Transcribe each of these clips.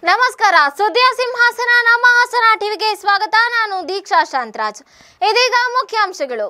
ನಮಸ್ಕಾರ ಸುದ್ದಿಯ ಸಿಂಹಾಸನ ನಮ್ಮ ಹಾಸನ ಟಿವಿಗೆ ಸ್ವಾಗತ ನಾನು ದೀಕ್ಷಾ ಶಾಂತರಾಜ್ ಇದೀಗ ಮುಖ್ಯಾಂಶಗಳು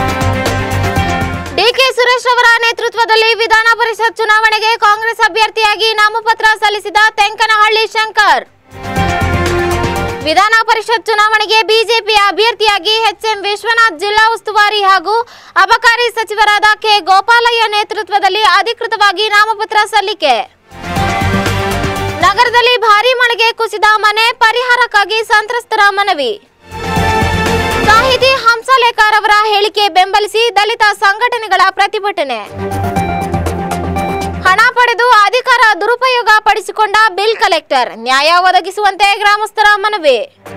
ಡಿಕೆ ಸುರೇಶ್ ಅವರ ನೇತೃತ್ವದಲ್ಲಿ ವಿಧಾನ ಪರಿಷತ್ ಚುನಾವಣೆಗೆ ಕಾಂಗ್ರೆಸ್ ಅಭ್ಯರ್ಥಿಯಾಗಿ ನಾಮಪತ್ರ ಸಲ್ಲಿಸಿದ ತೆಂಕನಹಳ್ಳಿ ಶಂಕರ್ ವಿಧಾನ ಪರಿಷತ್ ಚುನಾವಣೆಗೆ ಬಿಜೆಪಿ ಅಭ್ಯರ್ಥಿಯಾಗಿ ಎಚ್ಎಂ ವಿಶ್ವನಾಥ್ ಜಿಲ್ಲಾ ಉಸ್ತುವಾರಿ ಹಾಗೂ ಅಬಕಾರಿ ಸಚಿವರಾದ ಕೆ ಗೋಪಾಲಯ್ಯ ನೇತೃತ್ವದಲ್ಲಿ ಅಧಿಕೃತವಾಗಿ ನಾಮಪತ್ರ ಸಲ್ಲಿಕೆ ನಗರದಲ್ಲಿ ಭಾರೀ ಮಳೆಗೆ ಕುಸಿದ ಮನೆ ಪರಿಹಾರಕ್ಕಾಗಿ ಸಂತ್ರಸ್ತರ ಮನವಿ ಸಾಹಿತಿ ಹಂಸಲೇಖರ್ ಅವರ ಹೇಳಿಕೆ ಬೆಂಬಲಿಸಿ ದಲಿತ ಸಂಘಟನೆಗಳ ಪ್ರತಿಭಟನೆ ಹಣ ಪಡೆದು ಅಧಿಕಾರ ದುರುಪಯೋಗ ಪಡಿಸಿಕೊಂಡ ಬಿಲ್ ಕಲೆಕ್ಟರ್ ನ್ಯಾಯ ಒದಗಿಸುವಂತೆ ಗ್ರಾಮಸ್ಥರ ಮನವಿ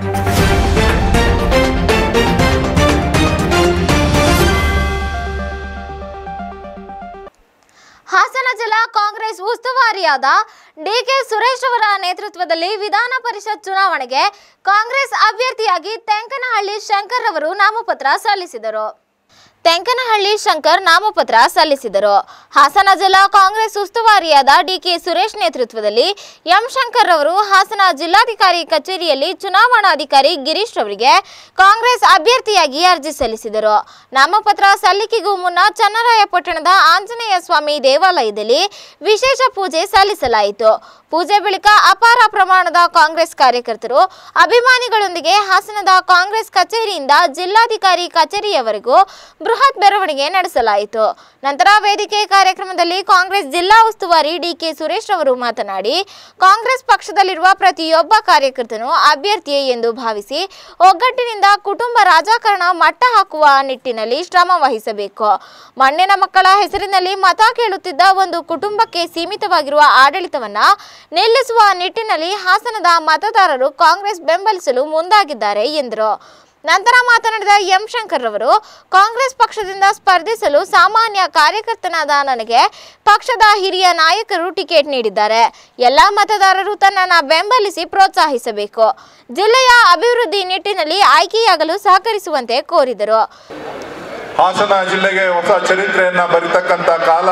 ಹಾಸನ ಜಿಲ್ಲಾ ಕಾಂಗ್ರೆಸ್ ಉಸ್ತುವಾರಿಯಾದ ಡಿಕೆ ಸುರೇಶ್ ಅವರ ನೇತೃತ್ವದಲ್ಲಿ ವಿಧಾನ ಪರಿಷತ್ ಚುನಾವಣೆಗೆ ಕಾಂಗ್ರೆಸ್ ಅಭ್ಯರ್ಥಿಯಾಗಿ ತೆಂಕನಹಳ್ಳಿ ಶಂಕರ್ ಅವರು ನಾಮಪತ್ರ ಸಲ್ಲಿಸಿದರು ತೆಂಕನಹಳ್ಳಿ ಶಂಕರ್ ನಾಮಪತ್ರ ಸಲ್ಲಿಸಿದರು ಹಾಸನ ಜಿಲ್ಲಾ ಕಾಂಗ್ರೆಸ್ ಉಸ್ತುವಾರಿಯಾದ ಡಿಕೆ ಸುರೇಶ್ ನೇತೃತ್ವದಲ್ಲಿ ಎಂ ಶಂಕರ್ ಅವರು ಹಾಸನ ಜಿಲ್ಲಾಧಿಕಾರಿ ಕಚೇರಿಯಲ್ಲಿ ಚುನಾವಣಾಧಿಕಾರಿ ಗಿರೀಶ್ ಅವರಿಗೆ ಕಾಂಗ್ರೆಸ್ ಅಭ್ಯರ್ಥಿಯಾಗಿ ಅರ್ಜಿ ಸಲ್ಲಿಸಿದರು ನಾಮಪತ್ರ ಸಲ್ಲಿಕೆಗೂ ಮುನ್ನ ಚನ್ನರಾಯಪಟ್ಟಣದ ಆಂಜನೇಯ ಸ್ವಾಮಿ ದೇವಾಲಯದಲ್ಲಿ ವಿಶೇಷ ಪೂಜೆ ಸಲ್ಲಿಸಲಾಯಿತು ಪೂಜೆ ಬಳಿಕ ಅಪಾರ ಪ್ರಮಾಣದ ಕಾಂಗ್ರೆಸ್ ಕಾರ್ಯಕರ್ತರು ಅಭಿಮಾನಿಗಳೊಂದಿಗೆ ಹಾಸನದ ಕಾಂಗ್ರೆಸ್ ಕಚೇರಿಯಿಂದ ಜಿಲ್ಲಾಧಿಕಾರಿ ಕಚೇರಿಯವರೆಗೂ ಬೃಹತ್ ಮೆರವಣಿಗೆ ನಡೆಸಲಾಯಿತು ನಂತರ ವೇದಿಕೆ ಕಾರ್ಯಕ್ರಮದಲ್ಲಿ ಕಾಂಗ್ರೆಸ್ ಜಿಲ್ಲಾ ಉಸ್ತುವಾರಿ ಡಿಕೆ ಸುರೇಶ್ ಅವರು ಮಾತನಾಡಿ ಕಾಂಗ್ರೆಸ್ ಪಕ್ಷದಲ್ಲಿರುವ ಪ್ರತಿಯೊಬ್ಬ ಕಾರ್ಯಕರ್ತನು ಅಭ್ಯರ್ಥಿಯೇ ಎಂದು ಭಾವಿಸಿ ಒಗ್ಗಟ್ಟಿನಿಂದ ಕುಟುಂಬ ರಾಜಕಾರಣ ಮಟ್ಟ ಹಾಕುವ ನಿಟ್ಟಿನಲ್ಲಿ ಶ್ರಮ ವಹಿಸಬೇಕು ಮಣ್ಣಿನ ಮಕ್ಕಳ ಹೆಸರಿನಲ್ಲಿ ಮತ ಕೇಳುತ್ತಿದ್ದ ಒಂದು ಕುಟುಂಬಕ್ಕೆ ಸೀಮಿತವಾಗಿರುವ ಆಡಳಿತವನ್ನ ನಿಲ್ಲಿಸುವ ನಿಟ್ಟಿನಲ್ಲಿ ಹಾಸನದ ಮತದಾರರು ಕಾಂಗ್ರೆಸ್ ಬೆಂಬಲಿಸಲು ಮುಂದಾಗಿದ್ದಾರೆ ಎಂದರು ನಂತರ ಮಾತನಾಡಿದ ಎಂ ಶಂಕರ್ ಅವರು ಕಾಂಗ್ರೆಸ್ ಪಕ್ಷದಿಂದ ಸ್ಪರ್ಧಿಸಲು ಸಾಮಾನ್ಯ ಕಾರ್ಯಕರ್ತನಾದ ನನಗೆ ಪಕ್ಷದ ಹಿರಿಯ ನಾಯಕರು ಟಿಕೆಟ್ ನೀಡಿದ್ದಾರೆ ಎಲ್ಲ ಮತದಾರರು ತನ್ನನ್ನು ಬೆಂಬಲಿಸಿ ಪ್ರೋತ್ಸಾಹಿಸಬೇಕು ಜಿಲ್ಲೆಯ ಅಭಿವೃದ್ಧಿ ನಿಟ್ಟಿನಲ್ಲಿ ಆಯ್ಕೆಯಾಗಲು ಸಹಕರಿಸುವಂತೆ ಕೋರಿದರು ಹಾಸನ ಜಿಲ್ಲೆಗೆ ಹೊಸ ಚರಿತ್ರೆಯನ್ನ ಬರಿತಕ್ಕಂತ ಕಾಲ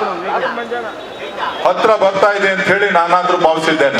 ಹತ್ರ ಬರ್ತಾ ಇದೆ ಅಂತ ಹೇಳಿ ನಾನಾದ್ರೂ ಭಾವಿಸಿದ್ದೇನೆ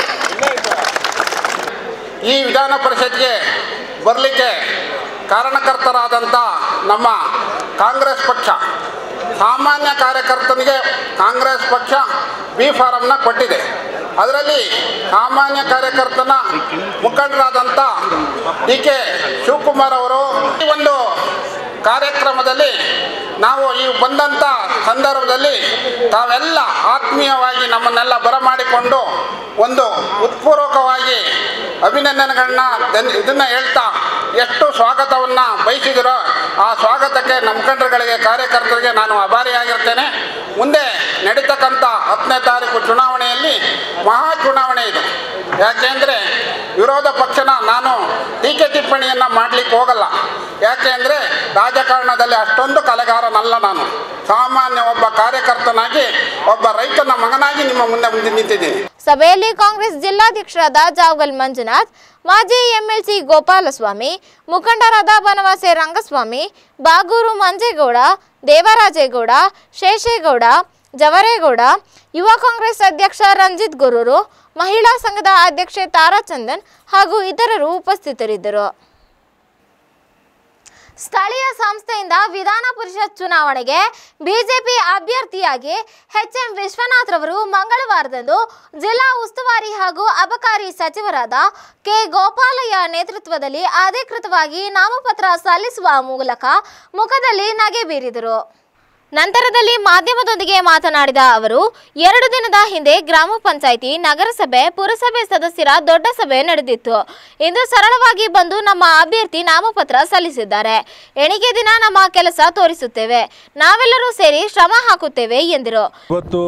ಈ ವಿಧಾನ ಪರಿಷತ್ಗೆ ಬರಲಿಕ್ಕೆ ಕಾರಣಕರ್ತರಾದಂಥ ನಮ್ಮ ಕಾಂಗ್ರೆಸ್ ಪಕ್ಷ ಸಾಮಾನ್ಯ ಕಾರ್ಯಕರ್ತನಿಗೆ ಕಾಂಗ್ರೆಸ್ ಪಕ್ಷ ಬಿ ಫಾರಮ್ನ ಕೊಟ್ಟಿದೆ ಅದರಲ್ಲಿ ಸಾಮಾನ್ಯ ಕಾರ್ಯಕರ್ತನ ಮುಖಂಡರಾದಂಥ ಡಿ ಕೆ ಶಿವಕುಮಾರ್ ಅವರು ಈ ಒಂದು ಕಾರ್ಯಕ್ರಮದಲ್ಲಿ ನಾವು ಈ ಬಂದಂಥ ಸಂದರ್ಭದಲ್ಲಿ ತಾವೆಲ್ಲ ಆತ್ಮೀಯವಾಗಿ ನಮ್ಮನ್ನೆಲ್ಲ ಬರಮಾಡಿಕೊಂಡು ಒಂದು ಉತ್ಪೂರ್ವಕವಾಗಿ ಅಭಿನಂದನೆಗಳನ್ನ ಇದನ್ನು ಹೇಳ್ತಾ ಎಷ್ಟು ಸ್ವಾಗತವನ್ನು ಬಯಸಿದಿರೋ ಆ ಸ್ವಾಗತಕ್ಕೆ ನಮ್ಮ ಮುಖಂಡರುಗಳಿಗೆ ಕಾರ್ಯಕರ್ತರಿಗೆ ನಾನು ಆಭಾರಿಯಾಗಿರ್ತೇನೆ ಮುಂದೆ ನಡೀತಕ್ಕಂಥ ಹತ್ತನೇ ತಾರೀಕು ಚುನಾವಣೆಯಲ್ಲಿ ಮಹಾ ಚುನಾವಣೆ ಇದೆ ಯಾಕೆಂದರೆ ವಿರೋಧ ಪಕ್ಷನ ನಾನು ಟೀಕೆ ಟಿಪ್ಪಣಿಯನ್ನು ಮಾಡಲಿಕ್ಕೆ ಹೋಗಲ್ಲ ಯಾಕೆ ಅಂದರೆ ರಾಜಕಾರಣದಲ್ಲಿ ಅಷ್ಟೊಂದು ಕಲೆಗಾರನಲ್ಲ ನಾನು ಸಾಮಾನ್ಯ ಒಬ್ಬ ಕಾರ್ಯಕರ್ತನಾಗಿ ಒಬ್ಬ ರೈತನ ಮಗನಾಗಿ ನಿಮ್ಮ ಮುಂದೆ ಮುಂದೆ ನಿಂತಿದ್ದೀನಿ ಸಭೆಯಲ್ಲಿ ಕಾಂಗ್ರೆಸ್ ಜಿಲ್ಲಾಧ್ಯಕ್ಷರಾದ ಜಾವಗಲ್ ಮಂಜುನಾಥ್ ಮಾಜಿ ಎಂಎಲ್ಸಿ ಗೋಪಾಲಸ್ವಾಮಿ ಮುಖಂಡರಾದ ಬನವಾಸೆ ರಂಗಸ್ವಾಮಿ ಬಾಗೂರು ಮಂಜೇಗೌಡ ದೇವರಾಜೇಗೌಡ ಶೇಷೇಗೌಡ ಜವರೇಗೌಡ ಯುವ ಕಾಂಗ್ರೆಸ್ ಅಧ್ಯಕ್ಷ ರಂಜಿತ್ ಗುರೂರು ಮಹಿಳಾ ಸಂಘದ ಅಧ್ಯಕ್ಷೆ ತಾರಾಚಂದನ್ ಹಾಗೂ ಇತರರು ಉಪಸ್ಥಿತರಿದ್ದರು ಸ್ಥಳೀಯ ಸಂಸ್ಥೆಯಿಂದ ವಿಧಾನ ಪರಿಷತ್ ಚುನಾವಣೆಗೆ ಬಿಜೆಪಿ ಅಭ್ಯರ್ಥಿಯಾಗಿ ಎಚ್ ಎಂ ವಿಶ್ವನಾಥ್ ರವರು ಮಂಗಳವಾರದಂದು ಜಿಲ್ಲಾ ಉಸ್ತುವಾರಿ ಹಾಗೂ ಅಬಕಾರಿ ಸಚಿವರಾದ ಕೆ ಗೋಪಾಲಯ್ಯ ನೇತೃತ್ವದಲ್ಲಿ ಅಧಿಕೃತವಾಗಿ ನಾಮಪತ್ರ ಸಲ್ಲಿಸುವ ಮೂಲಕ ಮುಖದಲ್ಲಿ ನಗೆ ಬೀರಿದರು ನಂತರದಲ್ಲಿ ಮಾಧ್ಯಮದೊಂದಿಗೆ ಮಾತನಾಡಿದ ಅವರು ಎರಡು ದಿನದ ಹಿಂದೆ ಗ್ರಾಮ ಪಂಚಾಯಿತಿ ನಗರಸಭೆ ಪುರಸಭೆ ಸದಸ್ಯರ ದೊಡ್ಡ ಸಭೆ ನಡೆದಿತ್ತು ಇಂದು ಸರಳವಾಗಿ ಬಂದು ನಮ್ಮ ಅಭ್ಯರ್ಥಿ ನಾಮಪತ್ರ ಸಲ್ಲಿಸಿದ್ದಾರೆ ಎಣಿಕೆ ದಿನ ನಮ್ಮ ಕೆಲಸ ತೋರಿಸುತ್ತೇವೆ ನಾವೆಲ್ಲರೂ ಸೇರಿ ಶ್ರಮ ಹಾಕುತ್ತೇವೆ ಎಂದರು ಇವತ್ತು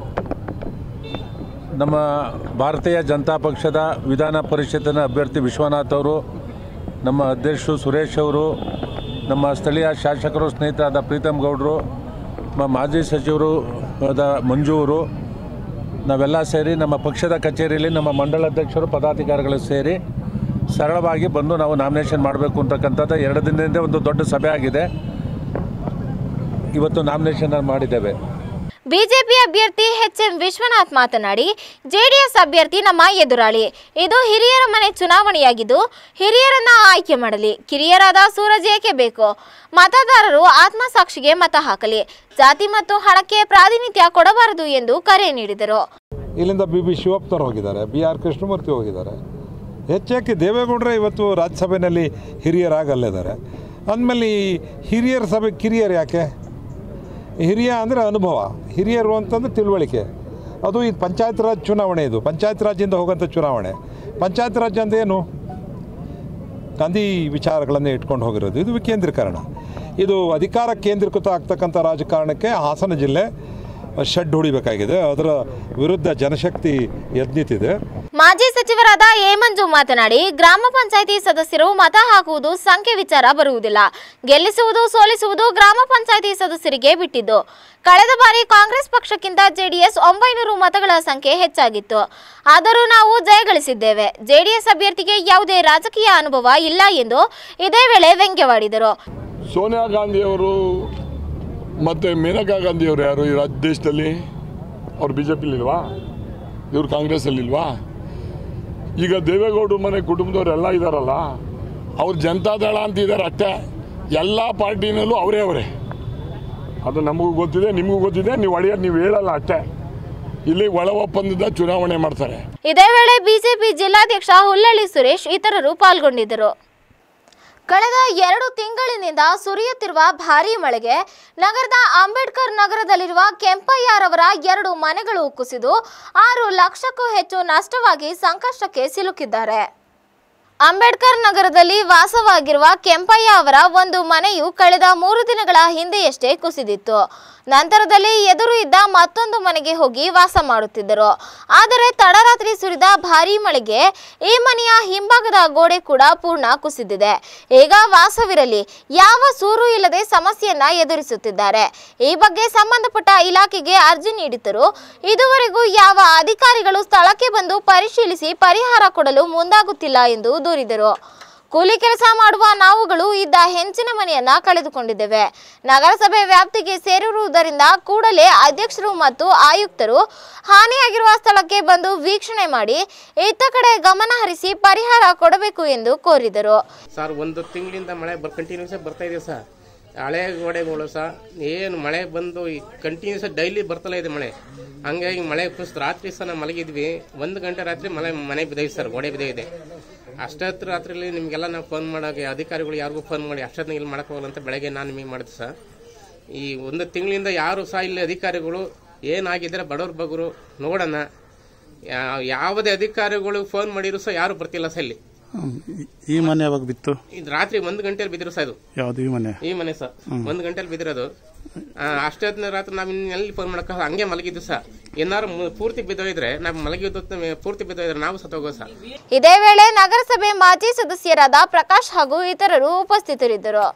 ನಮ್ಮ ಭಾರತೀಯ ಜನತಾ ಪಕ್ಷದ ವಿಧಾನ ಪರಿಷತ್ತಿನ ಅಭ್ಯರ್ಥಿ ವಿಶ್ವನಾಥ್ ಅವರು ನಮ್ಮ ಅಧ್ಯಕ್ಷರು ಸುರೇಶ್ ಅವರು ನಮ್ಮ ಸ್ಥಳೀಯ ಶಾಸಕರು ಸ್ನೇಹಿತರಾದ ಪ್ರೀತಮ್ ಗೌಡರು ನಮ್ಮ ಮಾಜಿ ಸಚಿವರು ಆದ ಮಂಜು ಅವರು ನಾವೆಲ್ಲ ಸೇರಿ ನಮ್ಮ ಪಕ್ಷದ ಕಚೇರಿಯಲ್ಲಿ ನಮ್ಮ ಮಂಡಲ ಅಧ್ಯಕ್ಷರು ಪದಾಧಿಕಾರಿಗಳು ಸೇರಿ ಸರಳವಾಗಿ ಬಂದು ನಾವು ನಾಮಿನೇಷನ್ ಮಾಡಬೇಕು ಅಂತಕ್ಕಂಥದ್ದು ಎರಡು ದಿನದಿಂದ ಒಂದು ದೊಡ್ಡ ಸಭೆ ಆಗಿದೆ ಇವತ್ತು ನಾಮಿನೇಷನ್ ಮಾಡಿದ್ದೇವೆ ಬಿಜೆಪಿ ಅಭ್ಯರ್ಥಿ ಎಚ್ ಎಂ ವಿಶ್ವನಾಥ್ ಮಾತನಾಡಿ ಜೆಡಿಎಸ್ ಅಭ್ಯರ್ಥಿ ನಮ್ಮ ಎದುರಾಳಿ ಇದು ಹಿರಿಯರ ಮನೆ ಚುನಾವಣೆಯಾಗಿದ್ದು ಹಿರಿಯರನ್ನ ಆಯ್ಕೆ ಮಾಡಲಿ ಕಿರಿಯರಾದ ಸೂರಜ್ ಏಕೆ ಬೇಕು ಮತದಾರರು ಆತ್ಮಸಾಕ್ಷಿಗೆ ಮತ ಹಾಕಲಿ ಜಾತಿ ಮತ್ತು ಹಣಕ್ಕೆ ಪ್ರಾತಿನಿಧ್ಯ ಕೊಡಬಾರದು ಎಂದು ಕರೆ ನೀಡಿದರು ಇಲ್ಲಿಂದ ಬಿ ಬಿ ಶಿವಪ್ಪನವ್ರು ಹೋಗಿದ್ದಾರೆ ಬಿ ಆರ್ ಕೃಷ್ಣಮೂರ್ತಿ ಹೋಗಿದ್ದಾರೆ ಹೆಚ್ಚಾಗಿ ದೇವೇಗೌಡರೇ ಇವತ್ತು ರಾಜ್ಯಸಭೆಯಲ್ಲಿ ಹಿರಿಯರಾಗಲ್ಲಿದ್ದಾರೆ ಅಂದಮೇಲೆ ಈ ಹಿರಿಯರ ಸಭೆ ಕಿರಿಯರು ಯಾಕೆ ಹಿರಿಯ ಅಂದರೆ ಅನುಭವ ಹಿರಿಯರು ಅಂತಂದ್ರೆ ತಿಳುವಳಿಕೆ ಅದು ಇದು ಪಂಚಾಯತ್ ರಾಜ್ ಚುನಾವಣೆ ಇದು ಪಂಚಾಯತ್ ರಾಜ್ಯಿಂದ ಹೋಗೋಂಥ ಚುನಾವಣೆ ಪಂಚಾಯತ್ ರಾಜ್ ಅಂದ್ರೆ ಏನು ಗಾಂಧಿ ವಿಚಾರಗಳನ್ನು ಇಟ್ಕೊಂಡು ಹೋಗಿರೋದು ಇದು ವಿಕೇಂದ್ರೀಕರಣ ಇದು ಅಧಿಕಾರ ಕೇಂದ್ರೀಕೃತ ಆಗ್ತಕ್ಕಂಥ ರಾಜಕಾರಣಕ್ಕೆ ಹಾಸನ ಜಿಲ್ಲೆ ಶೆಡ್ ಹೊಡಿಬೇಕಾಗಿದೆ ಅದರ ವಿರುದ್ಧ ಜನಶಕ್ತಿ ಎದ್ನಿತಿದೆ ಮಾಜಿ ಸಚಿವರಾದ ಎ ಮಂಜು ಮಾತನಾಡಿ ಗ್ರಾಮ ಪಂಚಾಯಿತಿ ಸದಸ್ಯರು ಮತ ಹಾಕುವುದು ಸಂಖ್ಯೆ ವಿಚಾರ ಬರುವುದಿಲ್ಲ ಗೆಲ್ಲಿಸುವುದು ಸೋಲಿಸುವುದು ಗ್ರಾಮ ಪಂಚಾಯಿತಿ ಸದಸ್ಯರಿಗೆ ಬಿಟ್ಟಿದ್ದು ಕಳೆದ ಬಾರಿ ಕಾಂಗ್ರೆಸ್ ಪಕ್ಷಕ್ಕಿಂತ ಜೆಡಿಎಸ್ ಒಂಬೈನೂರು ಮತಗಳ ಸಂಖ್ಯೆ ಹೆಚ್ಚಾಗಿತ್ತು ಆದರೂ ನಾವು ಜಯಗಳಿಸಿದ್ದೇವೆ ಜೆಡಿಎಸ್ ಅಭ್ಯರ್ಥಿಗೆ ಯಾವುದೇ ರಾಜಕೀಯ ಅನುಭವ ಇಲ್ಲ ಎಂದು ಇದೇ ವೇಳೆ ವ್ಯಂಗ್ಯವಾಡಿದರು ಸೋನಿಯಾ ಗಾಂಧಿಯವರು ಮತ್ತು ಮೇನಕಾ ಗಾಂಧಿಯವರು ಯಾರು ಈ ರಾಜ್ಯ ದೇಶದಲ್ಲಿ ಅವ್ರು ಬಿ ಜೆ ಪಿಲಿಲ್ವಾ ಇವ್ರು ಕಾಂಗ್ರೆಸ್ಸಲ್ಲಿಲ್ವಾ ಈಗ ದೇವೇಗೌಡರು ಮನೆ ಕುಟುಂಬದವರೆಲ್ಲ ಇದ್ದಾರಲ್ಲ ಅವ್ರು ಜನತಾದಳ ಅಂತ ಇದ್ದಾರೆ ಅಷ್ಟೇ ಎಲ್ಲ ಪಾರ್ಟಿನಲ್ಲೂ ಅವರೇ ಅವರೇ ಅದು ನಮಗೂ ಗೊತ್ತಿದೆ ನಿಮಗೂ ಗೊತ್ತಿದೆ ನೀವು ಒಡೆಯೋದು ನೀವು ಹೇಳಲ್ಲ ಅಷ್ಟೇ ಇಲ್ಲಿ ಒಳ ಒಪ್ಪಂದದ ಚುನಾವಣೆ ಮಾಡ್ತಾರೆ ಇದೇ ವೇಳೆ ಬಿಜೆಪಿ ಜಿಲ್ಲಾಧ್ಯಕ್ಷ ಹುಲ್ಲಳ್ಳಿ ಸುರೇಶ್ ಇತರರು ಪಾಲ್ಗೊಂಡಿದ್ದರು ಕಳೆದ ಎರಡು ತಿಂಗಳಿನಿಂದ ಸುರಿಯುತ್ತಿರುವ ಭಾರೀ ಮಳೆಗೆ ನಗರದ ಅಂಬೇಡ್ಕರ್ ನಗರದಲ್ಲಿರುವ ಕೆಂಪಯ್ಯರವರ ಎರಡು ಮನೆಗಳು ಕುಸಿದು ಆರು ಲಕ್ಷಕ್ಕೂ ಹೆಚ್ಚು ನಷ್ಟವಾಗಿ ಸಂಕಷ್ಟಕ್ಕೆ ಸಿಲುಕಿದ್ದಾರೆ ಅಂಬೇಡ್ಕರ್ ನಗರದಲ್ಲಿ ವಾಸವಾಗಿರುವ ಕೆಂಪಯ್ಯ ಅವರ ಒಂದು ಮನೆಯು ಕಳೆದ ಮೂರು ದಿನಗಳ ಹಿಂದೆಯಷ್ಟೇ ಕುಸಿದಿತ್ತು ನಂತರದಲ್ಲಿ ಎದುರು ಇದ್ದ ಮತ್ತೊಂದು ಮನೆಗೆ ಹೋಗಿ ವಾಸ ಮಾಡುತ್ತಿದ್ದರು ಆದರೆ ತಡರಾತ್ರಿ ಸುರಿದ ಭಾರೀ ಮಳೆಗೆ ಈ ಮನೆಯ ಹಿಂಭಾಗದ ಗೋಡೆ ಕೂಡ ಪೂರ್ಣ ಕುಸಿದಿದೆ ಈಗ ವಾಸವಿರಲಿ ಯಾವ ಸೂರು ಇಲ್ಲದೆ ಸಮಸ್ಯೆಯನ್ನ ಎದುರಿಸುತ್ತಿದ್ದಾರೆ ಈ ಬಗ್ಗೆ ಸಂಬಂಧಪಟ್ಟ ಇಲಾಖೆಗೆ ಅರ್ಜಿ ನೀಡಿದ್ದರು ಇದುವರೆಗೂ ಯಾವ ಅಧಿಕಾರಿಗಳು ಸ್ಥಳಕ್ಕೆ ಬಂದು ಪರಿಶೀಲಿಸಿ ಪರಿಹಾರ ಕೊಡಲು ಮುಂದಾಗುತ್ತಿಲ್ಲ ಎಂದು ದೂರಿದರು ಕೂಲಿ ಕೆಲಸ ಮಾಡುವ ನಾವುಗಳು ಇದ್ದ ಹೆಂಚಿನ ಮನೆಯನ್ನ ಕಳೆದುಕೊಂಡಿದ್ದೇವೆ ನಗರಸಭೆ ವ್ಯಾಪ್ತಿಗೆ ಸೇರಿರುವುದರಿಂದ ಕೂಡಲೇ ಅಧ್ಯಕ್ಷರು ಮತ್ತು ಆಯುಕ್ತರು ಹಾನಿಯಾಗಿರುವ ಸ್ಥಳಕ್ಕೆ ಬಂದು ವೀಕ್ಷಣೆ ಮಾಡಿ ಇತ್ತ ಕಡೆ ಗಮನ ಹರಿಸಿ ಪರಿಹಾರ ಕೊಡಬೇಕು ಎಂದು ಕೋರಿದರು ಸರ್ ಒಂದು ತಿಂಗಳಿಂದ ಮಳೆ ಬರ್ ಕಂಟಿನ್ಯೂಸ್ ಬರ್ತಾ ಇದೆ ಸರ್ ಹಳೆ ಗೋಡೆಗಳು ಸಹ ಏನು ಮಳೆ ಬಂದು ಕಂಟಿನ್ಯೂಸ್ ಡೈಲಿ ಬರ್ತಲೇ ಇದೆ ಮಳೆ ಹಂಗಾಗಿ ಮಳೆ ಕುಸಿದು ರಾತ್ರಿ ಸಹ ನಾವು ಮಲಗಿದ್ವಿ ಒಂದು ಗಂಟೆ ರಾತ್ರಿ ಮಳೆ ಮನೆ ಬಿದ್ದೈತೆ ಸರ್ ಗೋಡೆ ಬಿದ್ದಿದೆ ಅಷ್ಟೊತ್ತು ರಾತ್ರಿಯಲ್ಲಿ ನಿಮಗೆಲ್ಲ ನಾವು ಫೋನ್ ಮಾಡೋಕೆ ಅಧಿಕಾರಿಗಳು ಯಾರಿಗೂ ಫೋನ್ ಮಾಡಿ ಅಷ್ಟೊತ್ತಿಗೆ ಇಲ್ಲಿ ಮಾಡೋಕ್ಕೋಗಲ್ಲ ಅಂತ ಬೆಳಗ್ಗೆ ನಾನು ನಿಮಗೆ ಮಾಡಿದೆ ಸರ್ ಈ ಒಂದು ತಿಂಗಳಿಂದ ಯಾರು ಸಹ ಇಲ್ಲಿ ಅಧಿಕಾರಿಗಳು ಏನಾಗಿದ್ದಾರೆ ಬಡವ್ರ ಬಗ್ಗರು ನೋಡೋಣ ಯಾ- ಯಾವುದೇ ಅಧಿಕಾರಿಗಳು ಫೋನ್ ಮಾಡಿದ್ರು ಸಹ ಯಾರು ಬರ್ತಿಲ್ಲ ಸರ್ ಇಲ್ಲಿ ಹ್ಮ್. ಈ- ಈ ಮನೆ ಯಾವಾಗ ಬಿತ್ತು ಇದು ರಾತ್ರಿ ಒಂದು ಗಂಟೆಯಲ್ಲಿ ಬಿದ್ದಿರೋ ಸರ್ ಇದು ಯಾವ್ದು ಈ ಮನೆ ಈ ಮನೆ ಸರ್ ಒಂದು ಗಂಟೆಲಿ ಬಿದ್ದಿರೋದು ಅಷ್ಟೊತ್ತಿನ ರಾತ್ರಿ ನಾವು ಎಲ್ಲಿ ಫೋನ್ ಮಾಡಕ್ಕ ಹಂಗೆ ಮಲಗಿದ್ದು ಸರ್ ಏನಾರು ಮು- ಪೂರ್ತಿ ಬಿದ್ದೋಗಿದ್ರೆ ನಾವು ಮಲಗಿದ್ದು ಪೂರ್ತಿ ಬಿದ್ದೋಗಿದ್ರೆ ನಾವು ಸತ್ತೋಗೋ ಸರ್ ಇದೇ ವೇಳೆ ನಗರಸಭೆ ಮಾಜಿ ಸದಸ್ಯರಾದ ಪ್ರಕಾಶ್ ಹಾಗೂ ಇತರರು ಉಪಸ್ಥಿತರಿದ್ದರು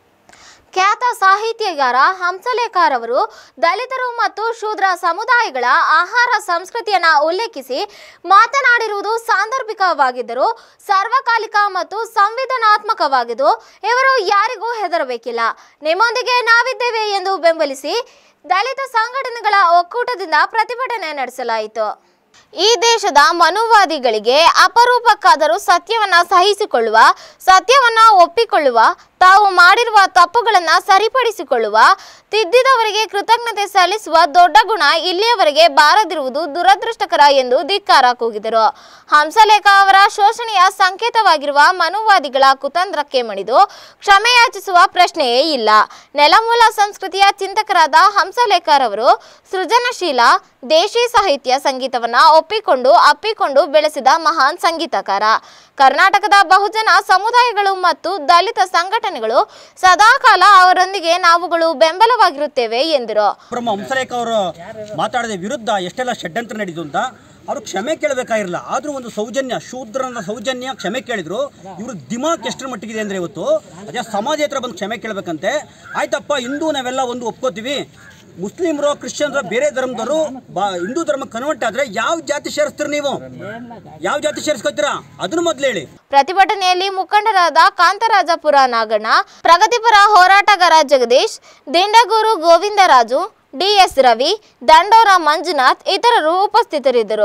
ಖ್ಯಾತ ಸಾಹಿತ್ಯಗಾರ ಹಂಸಲೇಖರ್ ಅವರು ದಲಿತರು ಮತ್ತು ಶೂದ್ರ ಸಮುದಾಯಗಳ ಆಹಾರ ಸಂಸ್ಕೃತಿಯನ್ನ ಉಲ್ಲೇಖಿಸಿ ಮಾತನಾಡಿರುವುದು ಸಾಂದರ್ಭಿಕವಾಗಿದ್ದರೂ ಸಾರ್ವಕಾಲಿಕ ಮತ್ತು ಸಂವಿಧಾನಾತ್ಮಕವಾಗಿದ್ದು ಇವರು ಯಾರಿಗೂ ಹೆದರಬೇಕಿಲ್ಲ ನಿಮ್ಮೊಂದಿಗೆ ನಾವಿದ್ದೇವೆ ಎಂದು ಬೆಂಬಲಿಸಿ ದಲಿತ ಸಂಘಟನೆಗಳ ಒಕ್ಕೂಟದಿಂದ ಪ್ರತಿಭಟನೆ ನಡೆಸಲಾಯಿತು ಈ ದೇಶದ ಮನುವಾದಿಗಳಿಗೆ ಅಪರೂಪಕ್ಕಾದರೂ ಸತ್ಯವನ್ನ ಸಹಿಸಿಕೊಳ್ಳುವ ಸತ್ಯವನ್ನ ಒಪ್ಪಿಕೊಳ್ಳುವ ತಾವು ಮಾಡಿರುವ ತಪ್ಪುಗಳನ್ನ ಸರಿಪಡಿಸಿಕೊಳ್ಳುವ ತಿದ್ದಿದವರಿಗೆ ಕೃತಜ್ಞತೆ ಸಲ್ಲಿಸುವ ದೊಡ್ಡ ಗುಣ ಇಲ್ಲಿಯವರೆಗೆ ಬಾರದಿರುವುದು ದುರದೃಷ್ಟಕರ ಎಂದು ಧಿಕ್ಕಾರ ಕೂಗಿದರು ಹಂಸಲೇಖ ಅವರ ಶೋಷಣೆಯ ಸಂಕೇತವಾಗಿರುವ ಮನುವಾದಿಗಳ ಕುತಂತ್ರಕ್ಕೆ ಮಣಿದು ಕ್ಷಮೆಯಾಚಿಸುವ ಪ್ರಶ್ನೆಯೇ ಇಲ್ಲ ನೆಲಮೂಲ ಸಂಸ್ಕೃತಿಯ ಚಿಂತಕರಾದ ಹಂಸಲೇಖರ್ ಅವರು ಸೃಜನಶೀಲ ದೇಶಿ ಸಾಹಿತ್ಯ ಸಂಗೀತವನ್ನ ಒಪ್ಪಿಕೊಂಡು ಅಪ್ಪಿಕೊಂಡು ಬೆಳೆಸಿದ ಮಹಾನ್ ಸಂಗೀತಕಾರ ಕರ್ನಾಟಕದ ಬಹುಜನ ಸಮುದಾಯಗಳು ಮತ್ತು ದಲಿತ ಸಂಘಟನೆಗಳು ಸದಾಕಾಲ ಅವರೊಂದಿಗೆ ನಾವುಗಳು ಬೆಂಬಲವಾಗಿರುತ್ತೇವೆ ಎಂದರು ಬ್ರಹ್ಮ ಹಂಸಲೇಖ ಅವರು ಮಾತಾಡಿದ ವಿರುದ್ಧ ಎಷ್ಟೆಲ್ಲ ಷಡ್ಯಂತ್ರ ನಡೀತು ಅಂತ ಅವರು ಕ್ಷಮೆ ಕೇಳಬೇಕಾಗಿರಲಿಲ್ಲ ಆದರೂ ಒಂದು ಸೌಜನ್ಯ ಶೂದ್ರನ ಸೌಜನ್ಯ ಕ್ಷಮೆ ಕೇಳಿದ್ರು ಇವರು ದಿಮಾಕ್ ಎಷ್ಟರ ಮಟ್ಟಿಗಿದೆ ಅಂದರೆ ಇವತ್ತು ಅದೇ ಸಮಾಜ ಹತ್ರ ಬಂದು ಕ್ಷಮೆ ಕೇಳಬೇಕಂತೆ ಆಯ್ತಪ್ಪ ಹಿಂದೂ ನಾವೆಲ್ಲ ಒಂದು ಒಪ್ಕೋತೀವಿ ಮುಸ್ಲಿಮರು ಕ್ರಿಶ್ಚಿಯನ್ರು ಬೇರೆ ಧರ್ಮದವರು ಬಾ ಹಿಂದೂ ಧರ್ಮ ಕನ್ವರ್ಟ್ ಆದರೆ ಯಾವ ಜಾತಿ ಸೇರಿಸ್ತೀರಿ ನೀವು ಯಾವ ಜಾತಿ ಸೇರಿಸ್ಕೊತೀರಾ ಅದನ್ನು ಮೊದಲು ಹೇಳಿ ಪ್ರತಿಭಟನೆಯಲ್ಲಿ ಮುಖಂಡರಾದ ಕಾಂತರಾಜಪುರ ನಾಗಣ್ಣ ಪ್ರಗತಿಪರ ಹೋರಾಟಗಾರ ಜಗದೀಶ್ ದಿಂಡಗೂರು ಗೋವಿಂದರಾಜು ಡಿಎಸ್ ರವಿ ದಂಡೋರ ಮಂಜುನಾಥ್ ಇತರರು ಉಪಸ್ಥಿತರಿದ್ದರು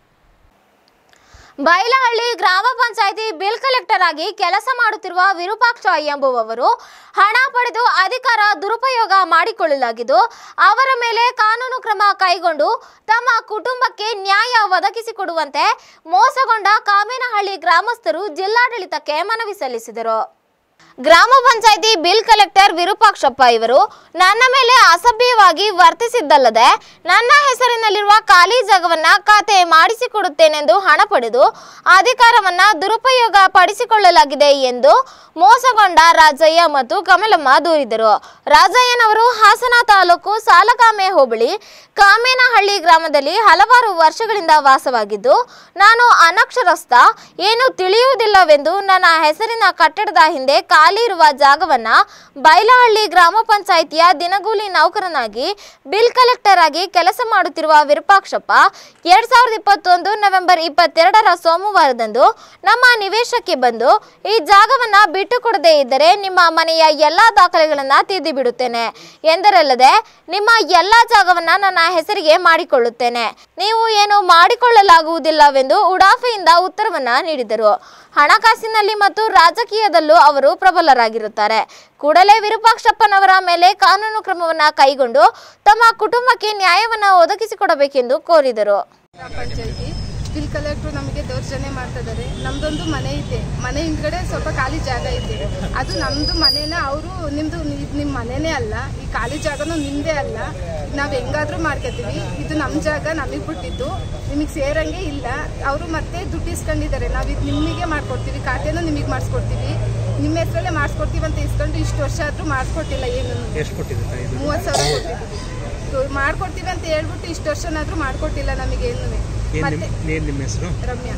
ಬೈಲಹಳ್ಳಿ ಗ್ರಾಮ ಪಂಚಾಯಿತಿ ಬಿಲ್ ಕಲೆಕ್ಟರ್ ಆಗಿ ಕೆಲಸ ಮಾಡುತ್ತಿರುವ ವಿರೂಪಾಕ್ಷ ಎಂಬುವವರು ಹಣ ಪಡೆದು ಅಧಿಕಾರ ದುರುಪಯೋಗ ಮಾಡಿಕೊಳ್ಳಲಾಗಿದ್ದು ಅವರ ಮೇಲೆ ಕಾನೂನು ಕ್ರಮ ಕೈಗೊಂಡು ತಮ್ಮ ಕುಟುಂಬಕ್ಕೆ ನ್ಯಾಯ ಒದಗಿಸಿಕೊಡುವಂತೆ ಮೋಸಗೊಂಡ ಕಾಮೇನಹಳ್ಳಿ ಗ್ರಾಮಸ್ಥರು ಜಿಲ್ಲಾಡಳಿತಕ್ಕೆ ಮನವಿ ಸಲ್ಲಿಸಿದರು ಗ್ರಾಮ ಪಂಚಾಯಿತಿ ಬಿಲ್ ಕಲೆಕ್ಟರ್ ವಿರೂಪಾಕ್ಷಪ್ಪ ಇವರು ನನ್ನ ಮೇಲೆ ಅಸಭ್ಯವಾಗಿ ವರ್ತಿಸಿದ್ದಲ್ಲದೆ ನನ್ನ ಹೆಸರಿನಲ್ಲಿರುವ ಖಾಲಿ ಜಾಗವನ್ನ ಖಾತೆ ಮಾಡಿಸಿಕೊಡುತ್ತೇನೆಂದು ಹಣ ಪಡೆದು ಅಧಿಕಾರವನ್ನ ದುರುಪಯೋಗ ಪಡಿಸಿಕೊಳ್ಳಲಾಗಿದೆ ಎಂದು ಮೋಸಗೊಂಡ ರಾಜಯ್ಯ ಮತ್ತು ಕಮಲಮ್ಮ ದೂರಿದರು ರಾಜಯ್ಯನವರು ಹಾಸನ ತಾಲೂಕು ಸಾಲಗಾಮೆ ಹೋಬಳಿ ಕಾಮೇನಹಳ್ಳಿ ಗ್ರಾಮದಲ್ಲಿ ಹಲವಾರು ವರ್ಷಗಳಿಂದ ವಾಸವಾಗಿದ್ದು ನಾನು ಅನಕ್ಷರಸ್ಥ ಏನು ತಿಳಿಯುವುದಿಲ್ಲವೆಂದು ನನ್ನ ಹೆಸರಿನ ಕಟ್ಟಡದ ಹಿಂದೆ ಖಾಲಿ ಇರುವ ಜಾಗವನ್ನ ಬೈಲಹಳ್ಳಿ ಗ್ರಾಮ ಪಂಚಾಯಿತಿಯ ದಿನಗೂಲಿ ನೌಕರನಾಗಿ ಬಿಲ್ ಕಲೆಕ್ಟರ್ ಆಗಿ ಕೆಲಸ ಮಾಡುತ್ತಿರುವ ವಿರೂಪಾಕ್ಷಪ್ಪ ಎರಡ್ ಸಾವಿರದ ಇಪ್ಪತ್ತೊಂದು ನವೆಂಬರ್ ಇಪ್ಪತ್ತೆರಡರ ಸೋಮವಾರದಂದು ನಮ್ಮ ನಿವೇಶಕ್ಕೆ ಬಂದು ಈ ಜಾಗವನ್ನ ಬಿಟ್ಟುಕೊಡದೇ ಇದ್ದರೆ ನಿಮ್ಮ ಮನೆಯ ಎಲ್ಲಾ ದಾಖಲೆಗಳನ್ನ ತಿದ್ದಿ ಬಿಡುತ್ತೇನೆ ಎಂದರಲ್ಲದೆ ನಿಮ್ಮ ಎಲ್ಲಾ ಜಾಗವನ್ನ ನನ್ನ ಹೆಸರಿಗೆ ಮಾಡಿಕೊಳ್ಳುತ್ತೇನೆ ನೀವು ಏನು ಮಾಡಿಕೊಳ್ಳಲಾಗುವುದಿಲ್ಲವೆಂದು ಉಡಾಫೆಯಿಂದ ಉತ್ತರವನ್ನ ನೀಡಿದರು ಹಣಕಾಸಿನಲ್ಲಿ ಮತ್ತು ರಾಜಕೀಯದಲ್ಲೂ ಅವರು ಪ್ರಬಲರಾಗಿರುತ್ತಾರೆ ಕೂಡಲೇ ವಿರೂಪಾಕ್ಷಪ್ಪನವರ ಮೇಲೆ ಕಾನೂನು ಕ್ರಮವನ್ನ ಕೈಗೊಂಡು ತಮ್ಮ ಕುಟುಂಬಕ್ಕೆ ನ್ಯಾಯವನ್ನ ಒದಗಿಸಿಕೊಡಬೇಕೆಂದು ಕೋರಿದರು ಪಂಚಾಯತಿ ಬಿಲ್ ಕಲೆಕ್ಟ್ರು ನಮಗೆ ದೌರ್ಜನ್ಯ ಮಾಡ್ತಾ ಇದ್ದಾರೆ ನಮ್ದೊಂದು ಮನೆ ಇದೆ ಮನೆ ಹಿಂದ್ಗಡೆ ಸ್ವಲ್ಪ ಖಾಲಿ ಜಾಗ ಇದೆ ಅದು ನಮ್ದು ಮನೇನ ಅವರು ನಿಮ್ದು ಇದು ನಿಮ್ಮ ಮನೆನೇ ಅಲ್ಲ ಈ ಖಾಲಿ ಜಾಗನೂ ನಿಮ್ದೇ ಅಲ್ಲ ನಾವು ಹೆಂಗಾದ್ರೂ ಮಾಡ್ಕೊತೀವಿ ಇದು ನಮ್ಮ ಜಾಗ ನಮಗೆ ಬಿಟ್ಟಿದ್ದು ನಿಮಗೆ ಸೇರಂಗೆ ಇಲ್ಲ ಅವರು ಮತ್ತೆ ದುಡ್ಡು ಇಸ್ಕೊಂಡಿದ್ದಾರೆ ನಾವು ಇದು ನಿಮಗೆ ಮಾಡ್ಕೊಡ್ತೀವಿ ಖಾತೆನೂ ನಿಮಗೆ ಮಾಡಿಸ್ಕೊಡ್ತೀವಿ ನಿಮ್ಮ ಹೆಸರಲ್ಲೇ ಮಾಡಿಸ್ಕೊಡ್ತೀವಿ ಅಂತ ಇಸ್ಕೊಂಡು ಇಷ್ಟು ವರ್ಷ ಆದರೂ ಮಾಡಿಸ್ಕೊಟ್ಟಿಲ್ಲ ಏನು ಎಷ್ಟು ಕೊಟ್ಟಿದೆ ಮೂವತ್ತು ಸಾವಿರ ಕೊಟ್ಟಿದ್ದೀವಿ ಮಾಡ್ಕೊಡ್ತೀವಿ ಅಂತ ಹೇಳ್ಬಿಟ್ಟು ಇಷ್ಟು ವರ್ಷನಾದ್ರೂ ಮಾಡ್ಕೊಟ್ಟಿಲ್ಲ ನಮಗೇನು ಮತ್ತೆ ಏನು ನಿಮ್ಮ ಹೆಸರು ರಮ್ಯಾ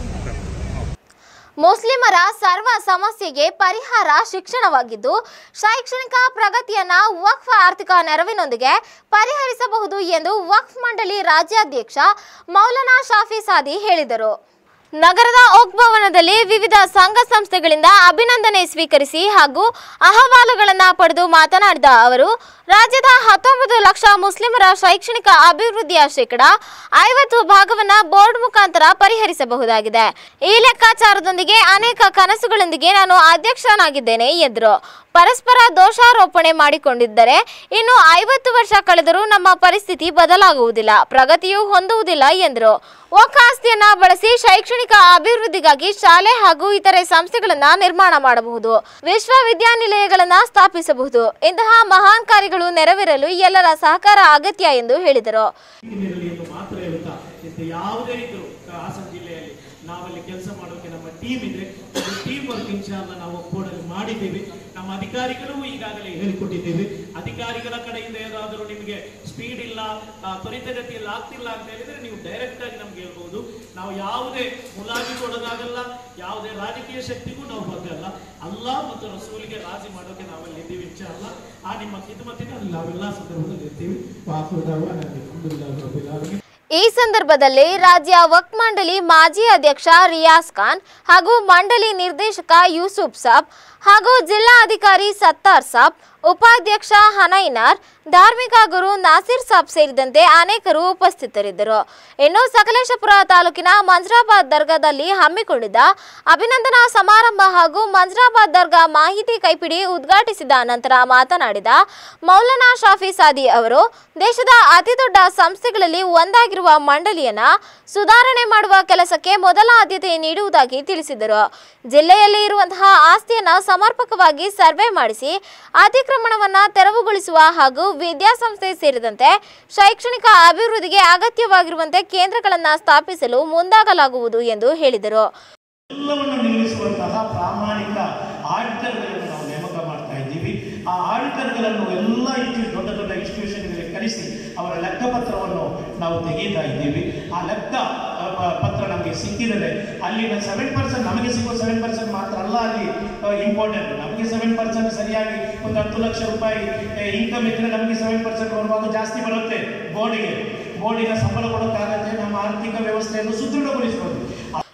ಮುಸ್ಲಿಮರ ಸರ್ವ ಸಮಸ್ಯೆಗೆ ಪರಿಹಾರ ಶಿಕ್ಷಣವಾಗಿದ್ದು ಶೈಕ್ಷಣಿಕ ಪ್ರಗತಿಯನ್ನ ವಕ್ಫ್ ಆರ್ಥಿಕ ನೆರವಿನೊಂದಿಗೆ ಪರಿಹರಿಸಬಹುದು ಎಂದು ವಕ್ಫ್ ಮಂಡಳಿ ರಾಜ್ಯಾಧ್ಯಕ್ಷ ಮೌಲಾನಾ ಶಾಫಿ ಸಾದಿ ಹೇಳಿದರು ನಗರದ ಓಕ್ ಭವನದಲ್ಲಿ ವಿವಿಧ ಸಂಘ ಸಂಸ್ಥೆಗಳಿಂದ ಅಭಿನಂದನೆ ಸ್ವೀಕರಿಸಿ ಹಾಗೂ ಅಹವಾಲುಗಳನ್ನು ಪಡೆದು ಮಾತನಾಡಿದ ಅವರು ರಾಜ್ಯದ ಹತ್ತೊಂಬತ್ತು ಲಕ್ಷ ಮುಸ್ಲಿಮರ ಶೈಕ್ಷಣಿಕ ಅಭಿವೃದ್ಧಿಯ ಶೇಕಡ ಐವತ್ತು ಭಾಗವನ್ನ ಬೋರ್ಡ್ ಮುಖಾಂತರ ಪರಿಹರಿಸಬಹುದಾಗಿದೆ ಈ ಲೆಕ್ಕಾಚಾರದೊಂದಿಗೆ ಅನೇಕ ಕನಸುಗಳೊಂದಿಗೆ ನಾನು ಅಧ್ಯಕ್ಷನಾಗಿದ್ದೇನೆ ಎಂದರು ಪರಸ್ಪರ ದೋಷಾರೋಪಣೆ ಮಾಡಿಕೊಂಡಿದ್ದರೆ ಇನ್ನು ಐವತ್ತು ವರ್ಷ ಕಳೆದರೂ ನಮ್ಮ ಪರಿಸ್ಥಿತಿ ಬದಲಾಗುವುದಿಲ್ಲ ಪ್ರಗತಿಯೂ ಹೊಂದುವುದಿಲ್ಲ ಎಂದರು ಒಕ್ಕಾಸ್ತಿಯನ್ನ ಬಳಸಿ ಶೈಕ್ಷಣಿಕ ಅಭಿವೃದ್ಧಿಗಾಗಿ ಶಾಲೆ ಹಾಗೂ ಇತರೆ ಸಂಸ್ಥೆಗಳನ್ನ ನಿರ್ಮಾಣ ಮಾಡಬಹುದು ವಿಶ್ವವಿದ್ಯಾನಿಲಯಗಳನ್ನ ಸ್ಥಾಪಿಸಬಹುದು ಇಂತಹ ಮಹಾನ್ ಕಾರ್ಯಗಳು ನೆರವೇರಲು ಎಲ್ಲರ ಸಹಕಾರ ಅಗತ್ಯ ಎಂದು ಹೇಳಿದರು ಹಿನ್ನೆಲೆಯಲ್ಲಿ ಎಂದು ಮಾತ್ರ ಹೇಳ್ತಾ ಇಂಥ ಯಾವುದೇ ಇದ್ರು ಹಾಸನ ಜಿಲ್ಲೆಯಲ್ಲಿ ನಾವಲ್ಲಿ ಕೆಲಸ ಮಾಡೋಕೆ ನಮ್ಮ ಟೀಮ್ ಇದೆ ಟೀಮ್ ವರ್ಕ್ ಇನ್ಶಾಲ್ಲ ನಾವು ಒಪ್ಪೋಡಲ್ಲಿ ಮಾಡಿದ್ದೇವೆ ನಮ್ಮ ಅಧಿಕಾರಿಗಳು ಈಗಾಗಲೇ ಹೇಳಿಕೊಟ್ಟಿದ್ದೇವೆ ಅಧಿಕಾರಿಗಳ ಕಡೆಯಿಂದ ಏನಾದರೂ ನಿಮಗೆ ಸ್ಪೀಡ್ ಇಲ್ಲ ಆ, ತ್ವರಿತಗತಿಯಲ್ಲಿ ಆಗ್ತಿಲ್ಲ ಅಂತ ಹೇಳಿದ್ರೆ ನೀವು ಡೈರೆಕ್ಟ್ ಆಗಿ ನಮ್ಗೆ ಹೇಳ್ಬಹುದು ನಾವು ಯಾವುದೇ ಮುಲಾಜಿಗೂ ಒಳಗಾಗಲ್ಲ ಯಾವುದೇ ರಾಜಕೀಯ ಶಕ್ತಿಗೂ ನಾವು ಬಗ್ಗಲ್ಲ ಅಲ್ಲಾ ಮತ್ತು ರಸೂಲಿಗೆ ರಾಜಿ ಮಾಡೋಕೆ ನಾವಲ್ಲಿ ಇದ್ದೀವಿ ಇನ್ಶಾಲ್ಲ ಆ ನಿಮ್ಮ ಕಿದ್ಮತ್ತಿನಲ್ಲಿ ನಾವೆಲ್ಲ ಸಂದರ್ಭದಲ್ಲಿ ಇರ್ತೀವಿ ವಾಸುದೇವ ನನಗೆ ಅಲ್ಹಮ್ದುಲಿಲ್ಲಾಹಿ ಈ ಸಂದರ್ಭದಲ್ಲಿ ರಾಜ್ಯ ವಕ್ಫ್ ಮಂಡಳಿ ಮಾಜಿ ಅಧ್ಯಕ್ಷ ರಿಯಾಸ್ ಖಾನ್ ಹಾಗೂ ಮಂಡಳಿ ನಿರ್ದೇಶಕ ಯೂಸುಫ್ ಸಾಬ್ ಹಾಗೂ ಜಿಲ್ಲಾಧಿಕಾರಿ ಸತ್ತಾರ್ ಸಾಬ್ ಉಪಾಧ್ಯಕ್ಷ ಹನೈನಾರ್ ಧಾರ್ಮಿಕ ಗುರು ನಾಸಿರ್ ಸಾಬ್ ಸೇರಿದಂತೆ ಅನೇಕರು ಉಪಸ್ಥಿತರಿದ್ದರು ಇನ್ನು ಸಕಲೇಶಪುರ ತಾಲೂಕಿನ ಮಂಜ್ರಾಬಾದ್ ದರ್ಗಾದಲ್ಲಿ ಹಮ್ಮಿಕೊಂಡಿದ್ದ ಅಭಿನಂದನಾ ಸಮಾರಂಭ ಹಾಗೂ ಮಂಜ್ರಾಬಾದ್ ದರ್ಗಾ ಮಾಹಿತಿ ಕೈಪಿಡಿ ಉದ್ಘಾಟಿಸಿದ ನಂತರ ಮಾತನಾಡಿದ ಮೌಲಾನಾ ಶಾಫಿ ಸಾದಿ ಅವರು ದೇಶದ ಅತಿದೊಡ್ಡ ಸಂಸ್ಥೆಗಳಲ್ಲಿ ಒಂದಾಗಿರುವ ಮಂಡಳಿಯನ್ನ ಸುಧಾರಣೆ ಮಾಡುವ ಕೆಲಸಕ್ಕೆ ಮೊದಲ ಆದ್ಯತೆ ನೀಡುವುದಾಗಿ ತಿಳಿಸಿದರು ಜಿಲ್ಲೆಯಲ್ಲಿ ಇರುವಂತಹ ಆಸ್ತಿಯನ್ನ ಸಮರ್ಪಕವಾಗಿ ಸರ್ವೆ ಮಾಡಿಸಿ ಅತಿಕ್ರಮಣವನ್ನ ತೆರವುಗೊಳಿಸುವ ಹಾಗೂ ವಿದ್ಯಾಸಂಸ್ಥೆ ಸೇರಿದಂತೆ ಶೈಕ್ಷಣಿಕ ಅಭಿವೃದ್ಧಿಗೆ ಅಗತ್ಯವಾಗಿರುವಂತೆ ಕೇಂದ್ರಗಳನ್ನ ಸ್ಥಾಪಿಸಲು ಮುಂದಾಗಲಾಗುವುದು ಎಂದು ಹೇಳಿದರು ಎಲ್ಲವನ್ನು ನಿಲ್ಲಿಸುವಂತಹ ಪ್ರಾಮಾಣಿಕ ಆಡಿಟರ್ಗಳನ್ನು ನಾವು ನೇಮಕ ಮಾಡ್ತಾ ಇದ್ದೀವಿ ಆ ಆಡಿಟರ್ಗಳನ್ನು ಎಲ್ಲ ಇನ್ಸ್ಟಿ ದೊಡ್ಡ ದೊಡ್ಡ ಇನ್ಸ್ಟಿಟ್ಯೂಷನ್ಗಳಿಗೆ ಕರೆಸಿ ಅವರ ಲೆಕ್ಕಪತ್ರವನ್ನು ನಾವು ತೆಗೀತಾ ಇದ್ದೀವಿ ಆ ಲೆಕ್ಕ ಆ, ಪ- ಪತ್ರ ನಮಗೆ ಸಿಕ್ಕಿದರೆ ಅಲ್ಲಿನ ಸೆವೆನ್ ಪರ್ಸೆಂಟ್ ನಮಗೆ ಸಿಗುವ ಸೆವೆನ್ ಪರ್ಸೆಂಟ್ ಮಾತ್ರ ಅಲ್ಲ ಅಲ್ಲಿ ಇಂಪಾರ್ಟೆಂಟ್ ನಮಗೆ ಸೆವೆನ್ ಪರ್ಸೆಂಟ್ ಸರಿಯಾಗಿ ಒಂದು ಹತ್ತು ಲಕ್ಷ ರೂಪಾಯಿ ಇನ್ಕಮ್ ಇದ್ದರೆ ನಮಗೆ ಸೆವೆನ್ ಪರ್ಸೆಂಟ್ ಬರುವಾಗ ಜಾಸ್ತಿ ಬರುತ್ತೆ ಬೋರ್ಡಿಗೆ ಬೋರ್ಡಿನ ಸಂಬಳ ಕೊಡೋಕ್ಕಾಗತ್ತೆ ನಮ್ಮ ಆರ್ಥಿಕ ವ್ಯವಸ್ಥೆಯನ್ನು ಸುದೃಢಗೊಳಿಸಬಹುದು